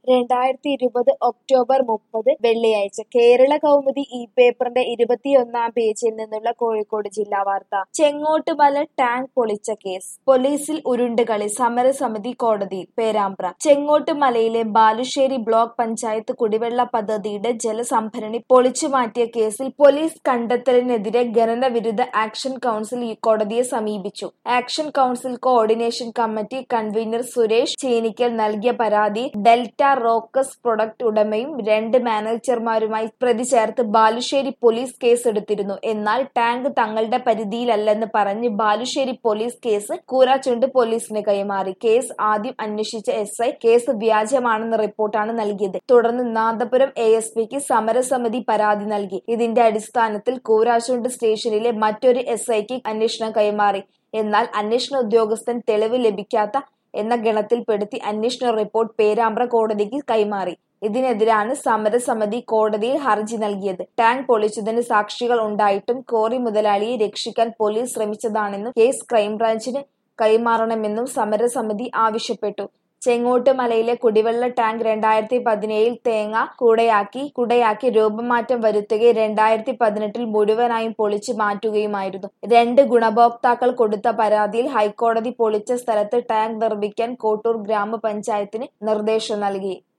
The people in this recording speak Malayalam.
രണ്ടായിരത്തി ഇരുപത് ഒക്ടോബർ മുപ്പത് വെള്ളിയാഴ്ച കേരള കൗമുദി ഈ പേപ്പറിന്റെ ഇരുപത്തിയൊന്നാം പേജിൽ നിന്നുള്ള കോഴിക്കോട് ജില്ലാ വാർത്ത ചെങ്ങോട്ടുമല ടാങ്ക് പൊളിച്ച കേസ് പോലീസിൽ ഉരുണ്ടുകളി സമരസമിതി കോടതിയിൽ പേരാമ്പ്ര ചെങ്ങോട്ടുമലയിലെ ബാലുശ്ശേരി ബ്ലോക്ക് പഞ്ചായത്ത് കുടിവെള്ള പദ്ധതിയുടെ ജലസംഭരണി പൊളിച്ചു മാറ്റിയ കേസിൽ പോലീസ് കണ്ടെത്തലിനെതിരെ ഖനന വിരുദ്ധ ആക്ഷൻ കൗൺസിൽ ഈ കോടതിയെ സമീപിച്ചു action council coordination committee convener Suresh Cheenikkal നൽകിയ പരാതി ഡെൽറ്റ റോക്കസ് പ്രൊഡക്റ്റ് ഉടമയും രണ്ട് മാനേജർമാരുമായി പ്രതി ചേർത്ത് ബാലുശ്ശേരി പോലീസ് കേസെടുത്തിരുന്നു എന്നാൽ ടാങ്ക് തങ്ങളുടെ പരിധിയിലല്ലെന്ന് പറഞ്ഞ് ബാലുശ്ശേരി പോലീസ് കേസ് കൂരാച്ചുണ്ട് പോലീസിന് കൈമാറി കേസ് ആദ്യം അന്വേഷിച്ച എസ് ഐ കേസ് വ്യാജമാണെന്ന റിപ്പോർട്ടാണ് നൽകിയത് തുടർന്ന് നാദപുരം എ എസ് പിക്ക് സമരസമിതി പരാതി നൽകി ഇതിന്റെ അടിസ്ഥാനത്തിൽ കൂരാച്ചുണ്ട് സ്റ്റേഷനിലെ മറ്റൊരു എസ് ഐക്ക് അന്വേഷണം കൈമാറി എന്നാൽ അന്വേഷണ ഉദ്യോഗസ്ഥൻ തെളിവ് ലഭിക്കാത്ത എന്ന ഗണത്തിൽപ്പെടുത്തി അന്വേഷണ റിപ്പോർട്ട് പേരാമ്പ്ര കോടതിക്ക് കൈമാറി ഇതിനെതിരാണ് സമരസമിതി കോടതിയിൽ ഹർജി നൽകിയത് ടാങ്ക് പൊളിച്ചതിന് സാക്ഷികൾ ഉണ്ടായിട്ടും കോറി മുതലാളിയെ രക്ഷിക്കാൻ പോലീസ് ശ്രമിച്ചതാണെന്നും കേസ് ക്രൈംബ്രാഞ്ചിന് കൈമാറണമെന്നും സമരസമിതി ആവശ്യപ്പെട്ടു ചെങ്ങോട്ടുമലയിലെ കുടിവെള്ള ടാങ്ക് രണ്ടായിരത്തി പതിനേഴിൽ തേങ്ങ കൂടയാക്കി കുടയാക്കി രൂപമാറ്റം വരുത്തുകയും രണ്ടായിരത്തി പതിനെട്ടിൽ മുഴുവനായും പൊളിച്ചു മാറ്റുകയുമായിരുന്നു രണ്ട് ഗുണഭോക്താക്കൾ കൊടുത്ത പരാതിയിൽ ഹൈക്കോടതി പൊളിച്ച സ്ഥലത്ത് ടാങ്ക് നിർമ്മിക്കാൻ കോട്ടൂർ ഗ്രാമപഞ്ചായത്തിന് നിർദ്ദേശം നൽകി